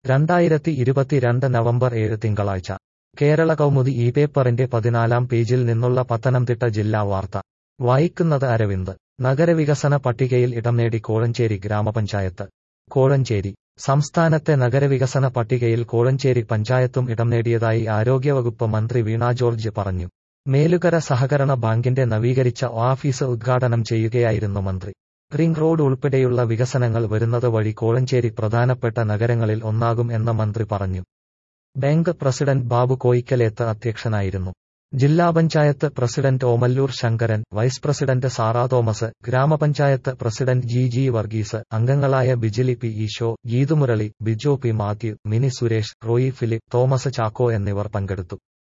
രണ്ടായിരത്തി ഇരുപത്തിരണ്ട് നവംബർ ഏഴ് തിങ്കളാഴ്ച കേരള കൗമുദി ഈ പേപ്പറിന്റെ പതിനാലാം പേജിൽ നിന്നുള്ള പത്തനംതിട്ട ജില്ലാ വാർത്ത വായിക്കുന്നത് അരവിന്ദ് നഗരവികസന പട്ടികയിൽ ഇടം നേടി കോഴഞ്ചേരി ഗ്രാമപഞ്ചായത്ത് കോഴഞ്ചേരി സംസ്ഥാനത്തെ നഗരവികസന പട്ടികയിൽ കോഴഞ്ചേരി പഞ്ചായത്തും ഇടം നേടിയതായി ആരോഗ്യവകുപ്പ് മന്ത്രി വീണ ജോർജ് പറഞ്ഞു മേലുകര സഹകരണ ബാങ്കിന്റെ നവീകരിച്ച ഓഫീസ് ഉദ്ഘാടനം ചെയ്യുകയായിരുന്നു മന്ത്രി റിംഗ് റോഡ് ഉൾപ്പെടെയുള്ള വികസനങ്ങൾ വരുന്നത് വഴി കോഴഞ്ചേരി പ്രധാനപ്പെട്ട നഗരങ്ങളിൽ ഒന്നാകും എന്ന് മന്ത്രി പറഞ്ഞു ബാങ്ക് പ്രസിഡന്റ് ബാബു കോയിക്കലേത്ത് അധ്യക്ഷനായിരുന്നു ജില്ലാ panchayat president Omallur Sankaran vice president Sara Thomas ഗ്രാമപഞ്ചായത്ത് പ്രസിഡന്റ് ജി ജി വർഗീസ് അംഗങ്ങളായ ബിജിലി പി ഈശോ ഗീതുമുരളി ബിജോ പി മാത്യു മിനി സുരേഷ് റോയി ഫിലിപ്പ് തോമസ് ചാക്കോ എന്നിവർ പങ്കെടുത്തു